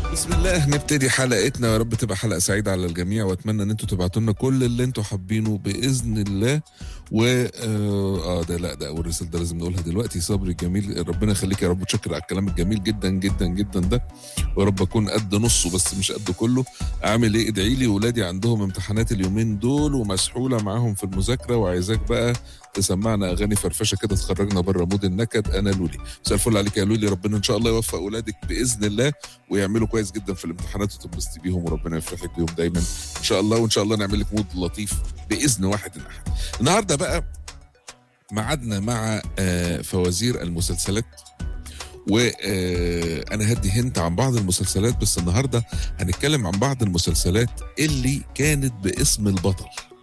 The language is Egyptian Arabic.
بسم الله نبتدي حلقتنا يا رب تبقى حلقه سعيده على الجميع واتمنى ان انتوا تبعتوا لنا كل اللي انتوا حابينه باذن الله و اه آه، ده لا ده اول رساله ده لازم نقولها دلوقتي صبري الجميل ربنا يخليك يا رب وتشكر على الكلام الجميل جدا جدا جدا ده ويا رب اكون قد نصه بس مش قد كله اعمل ايه ادعي لي ولادي عندهم امتحانات اليومين دول ومسحوله معاهم في المذاكره وعايزاك بقى تسمعنا اغاني فرفشه كده تخرجنا بره مود النكد انا لولي مساء الفل عليك يا لولي ربنا ان شاء الله يوفق اولادك باذن الله ويعملوا كويس جدا في الامتحانات وتنبسطي بيهم وربنا يفرحك بيهم دايما ان شاء الله وان شاء الله نعمل لك مود لطيف باذن واحد احد النهارده بقى ميعادنا مع آه، فوازير المسلسلات وانا هدي هنت عن بعض المسلسلات بس النهارده هنتكلم عن بعض المسلسلات اللي كانت باسم البطل